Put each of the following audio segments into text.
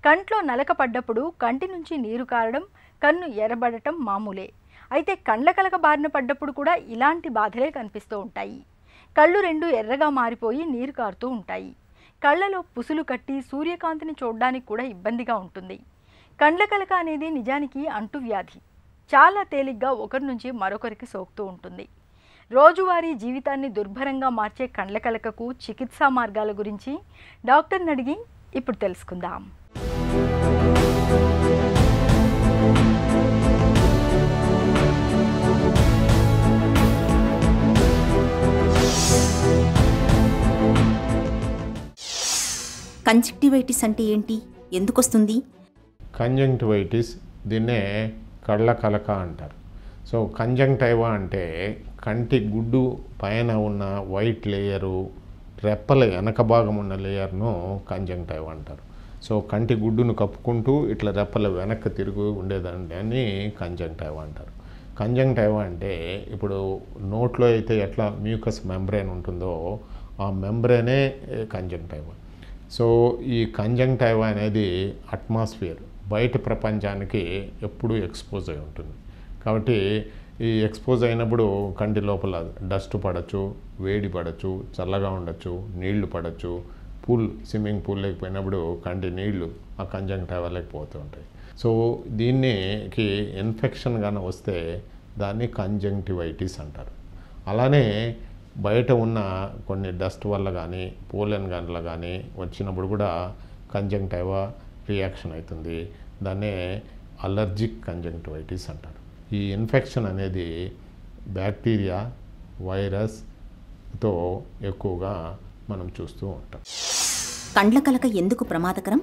కంట్లో నలక పడ్డప్పుడు కంటి నుంచి నీరు కారడం కన్ను ఎర్రబడటం మామూలే అయితే కండ్ల కలక బారిన పడ్డప్పుడు కూడా ఇలాంటి బాధలే కనిపిస్తూ ఉంటాయి కళ్ళు రెండు ఎర్రగా మారిపోయి నీరు కారుతూ ఉంటాయి కళ్ళలో పుసులు కట్టి సూర్యకాంతిని చూడడానికి కూడా ఇబ్బందిగా ఉంటుంది కండ్ల కలక అనేది నిజానికి అంటువ్యాధి చాలా తేలిగ్గా ఒకరి నుంచి మరొకరికి సోకుతూ ఉంటుంది రోజువారీ జీవితాన్ని దుర్భరంగా మార్చే కండ్ల కలకకు చికిత్సా మార్గాల గురించి డాక్టర్ని అడిగి ఇప్పుడు తెలుసుకుందాం కంజక్టివైటిస్ అంటే ఏంటి ఎందుకు వస్తుంది కంజంక్టివైటిస్ దీన్నే కళ్ళ కలక అంటారు సో కంజంక్టైవా అంటే కంటి గుడ్డు పైన ఉన్న వైట్ లేయరు రెప్పల వెనక భాగం ఉన్న లేయర్ను కంజంక్టైవా అంటారు సో కంటి గుడ్డును కప్పుకుంటూ ఇట్లా రెప్పల వెనక్కి తిరిగి ఉండేదాన్ని కంజంక్టైవా అంటారు కంజంక్టైవా అంటే ఇప్పుడు నోట్లో అయితే ఎట్లా మ్యూకస్ మెంబ్రేన్ ఉంటుందో ఆ మెంబ్రేనే కంజంక్టైవా సో ఈ కంజంక్టైవా అనేది అట్మాస్ఫియర్ బయట ప్రపంచానికి ఎప్పుడూ ఎక్స్పోజ్ అయి ఉంటుంది కాబట్టి ఈ ఎక్స్పోజ్ అయినప్పుడు కంటి లోపల డస్ట్ పడచ్చు వేడి పడచ్చు చల్లగా ఉండొచ్చు నీళ్లు పడచ్చు పూల్ స్విమ్మింగ్ పూల్ లేకపోయినప్పుడు కంటి నీళ్లు ఆ కంజంక్టైవాలోకి పోతూ ఉంటాయి సో దీన్నికి ఇన్ఫెక్షన్ కానీ వస్తే దాన్ని కంజంక్టివైటిస్ అంటారు అలానే బయట ఉన్న కొన్ని డస్ట్ వల్ల కానీ పోలెన్ గన్ల కానీ వచ్చినప్పుడు కూడా కంజంక్టైవా రియాక్షన్ అవుతుంది దాన్నే అలర్జిక్ కంజంక్టివైటిస్ అంటారు ఈ ఇన్ఫెక్షన్ అనేది బ్యాక్టీరియా వైరస్తో ఎక్కువగా మనం చూస్తూ ఉంటాం కండ్ల కలక ఎందుకు ప్రమాదకరం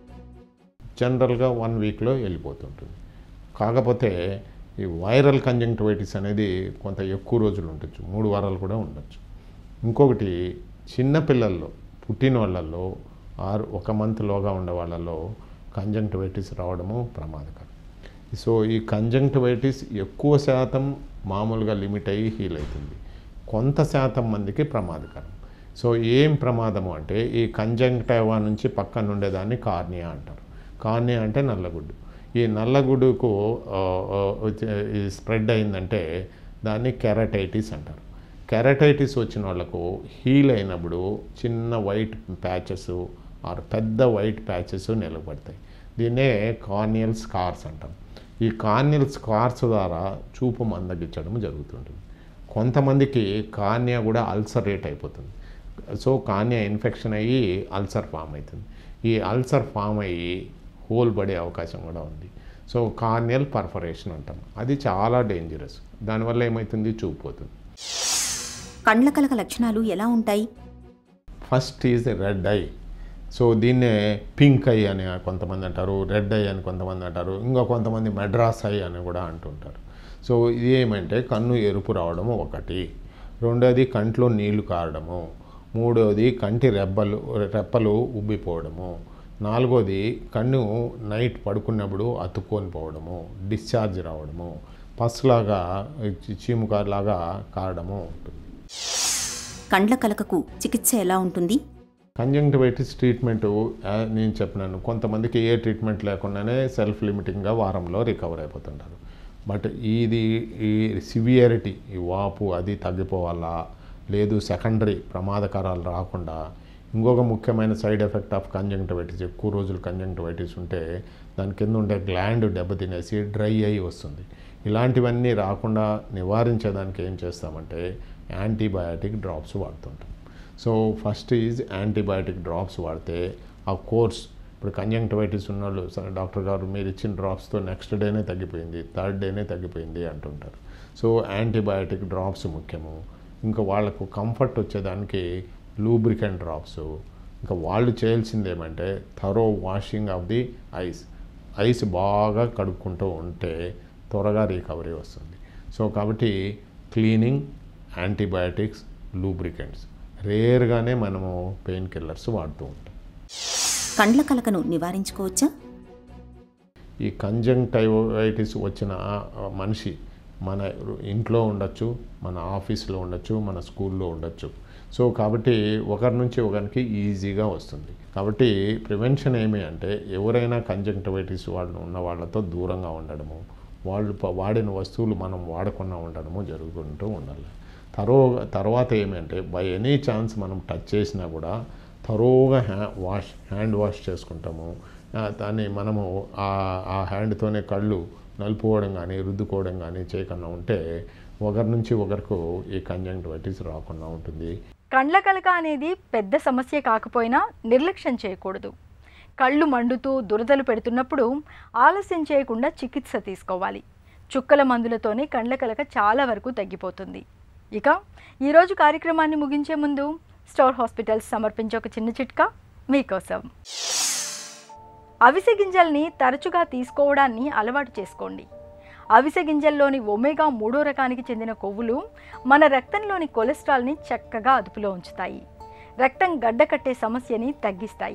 జనరల్గా వన్ వీక్లో వెళ్ళిపోతుంటుంది కాకపోతే ఈ వైరల్ కంజంక్టివైటిస్ అనేది కొంత ఎక్కువ రోజులు ఉండొచ్చు మూడు వారాలు కూడా ఉండొచ్చు ఇంకొకటి చిన్నపిల్లల్లో పుట్టిన వాళ్ళల్లో ఆరు ఒక మంత్లోగా ఉండే వాళ్ళలో కంజంక్టివైటిస్ రావడము ప్రమాదకరం సో ఈ కంజంక్టివైటిస్ ఎక్కువ శాతం మామూలుగా లిమిట్ అయ్యి హీల్ అవుతుంది కొంత శాతం మందికి ప్రమాదకరం సో ఏం ప్రమాదము అంటే ఈ కంజంక్టైవా నుంచి పక్కన ఉండేదాన్ని కార్నియా అంటారు కార్నియా అంటే నల్లగుడ్డు ఈ నల్లగుడ్డుకు ఆ, ఆ, వచ్చే- ఈ స్ప్రెడ్ అయిందంటే దాన్ని కెరటైటిస్ అంటారు కెరటైటిస్ వచ్చిన వాళ్ళకు హీల్ అయినప్పుడు చిన్న వైట్ ప్యాచెస్ ఆర్ పెద్ద వైట్ ప్యాచెస్ నిలబడతాయి దీన్నే కార్నియల్ స్కార్స్ అంటాం ఈ కార్నియల్ స్కార్స్ ద్వారా చూపు మందగించడం జరుగుతుంటుంది కొంతమందికి కార్నియా కూడా అల్సరేట్ అయిపోతుంది సో కార్నియా ఇన్ఫెక్షన్ అయ్యి అల్సర్ ఫామ్ అవుతుంది ఈ అల్సర్ ఫామ్ అయ్యి హోల్ పడే అవకాశం కూడా ఉంది సో కార్నియల్ పర్ఫరేషన్ అంటాం అది చాలా డేంజరస్ దానివల్ల ఏమవుతుంది చూపు పోతుంది కండ్ల కలక లక్షణాలు ఎలా ఉంటాయి first is red eye so దీన్నే పింక్ ఐ అని కొంతమంది అంటారు రెడ్ ఐ అని కొంతమంది అంటారు ఇంకా కొంతమంది మెడ్రాస్ ఐ అని కూడా అంటుంటారు సో ఇది ఏమంటే కన్ను ఎరుపు రావడము ఒకటి రెండోది కంట్లో నీళ్లు కారడము మూడోది కంటి రెబ్బలు రెప్పలు ఉబ్బిపోవడము నాలుగోది కన్ను నైట్ పడుకున్నప్పుడు అతుక్కొని పోవడము డిశ్చార్జ్ రావడము పస్లాగా చీముకాలాగా కారడము ఉంటుంది కండ్ల కలకకు చికిత్స ఎలా ఉంటుంది కంజంక్టివైటిస్ ట్రీట్మెంట్ నేను చెప్పినాను కొంతమందికి ఏ ట్రీట్మెంట్ లేకుండానే సెల్ఫ్ లిమిటింగ్గా వారంలో రికవర్ అయిపోతుంటారు బట్ ఇది ఈ సివియరిటీ ఈ వాపు అది తగ్గిపోవాలా లేదు సెకండరీ ప్రమాదకరాలు రాకుండా ఇంకొక ముఖ్యమైన సైడ్ ఎఫెక్ట్ ఆఫ్ కంజంక్టివైటిస్ ఎక్కువ రోజులు కంజంక్టివైటిస్ ఉంటే దాని కింద ఉండే గ్లాండ్ దెబ్బతినేసి డ్రై అయి వస్తుంది ఇలాంటివన్నీ రాకుండా నివారించేదానికి ఏం చేస్తామంటే యాంటీబయాటిక్ డ్రాప్స్ వాడుతుంటాం so first is antibiotic drops వాడితే ఆ కోర్స్ ఇప్పుడు కంజంక్టివైటిస్ ఉన్నోళ్ళు సరే డాక్టర్ గారు మీరు ఇచ్చిన డ్రాప్స్తో నెక్స్ట్ డేనే తగ్గిపోయింది థర్డ్ డేనే తగ్గిపోయింది అంటుంటారు సో యాంటీబయాటిక్ డ్రాప్స్ ముఖ్యము ఇంకా వాళ్ళకు కంఫర్ట్ వచ్చేదానికి లూబ్రికెంట్ డ్రాప్స్ ఇంకా వాళ్ళు చేయాల్సింది ఏమంటే thorough washing of the eyes eyes బాగా కడుక్కుంటూ ఉంటే త్వరగా రికవరీ వస్తుంది సో కాబట్టి క్లీనింగ్ యాంటీబయాటిక్స్ లూబ్రికెంట్స్ రేర్గానే మనము పెయిన్ కిల్లర్స్ వాడుతూ ఉంటాం కండ్ల కలకను నివారించుకోవచ్చా ఈ కంజంక్టైవైటిస్ వచ్చిన ఆ మనిషి మన ఇంట్లో ఉండొచ్చు మన ఆఫీస్లో ఉండొచ్చు మన స్కూల్లో ఉండొచ్చు సో కాబట్టి ఒకరి నుంచి ఒకరికి ఈజీగా వస్తుంది కాబట్టి ప్రివెన్షన్ ఏమి అంటే ఎవరైనా కంజంక్టివైటిస్ వాళ్ళు ఉన్న వాళ్ళతో దూరంగా ఉండడము వాళ్ళు ప- వాడిన వస్తువులు మనం వాడకుండా ఉండడము జరుగుతుంటూ ఉండాలి తర్వా తర్వాత ఏమంటే బై ఎనీ ఛాన్స్ మనం టచ్ చేసినా కూడా తరోగా హ్యా వాష్ హ్యాండ్ వాష్ చేసుకుంటాము ఆ, దాన్ని మనము ఆ ఆ హ్యాండ్తోనే కళ్ళు నలుపుకోవడం కానీ రుద్దుకోవడం కానీ చేయకుండా ఉంటే ఒకరి నుంచి ఒకరికి ఈ కంజంక్టివైటిస్ రాకుండా ఉంటుంది కండ్ల కలక అనేది పెద్ద సమస్య కాకపోయినా నిర్లక్ష్యం చేయకూడదు కళ్ళు మండుతూ దురదలు పెడుతున్నప్పుడు ఆలస్యం చేయకుండా చికిత్స తీసుకోవాలి చుక్కల మందులతోనే కండ్ల కలక చాలా వరకు తగ్గిపోతుంది ఇక ఈరోజు కార్యక్రమాన్ని ముగించే ముందు స్టోర్ హాస్పిటల్స్ సమర్పించే ఒక చిన్న చిట్కా మీకోసం అవిసె గింజల్ని తరచుగా తీసుకోవడాన్ని అలవాటు చేసుకోండి అవిసె గింజల్లోని ఒమేగా మూడో రకానికి చెందిన కొవ్వులు మన రక్తంలోని కొలెస్ట్రాల్ని చక్కగా అదుపులో ఉంచుతాయి రక్తం గడ్డకట్టే సమస్యని తగ్గిస్తాయి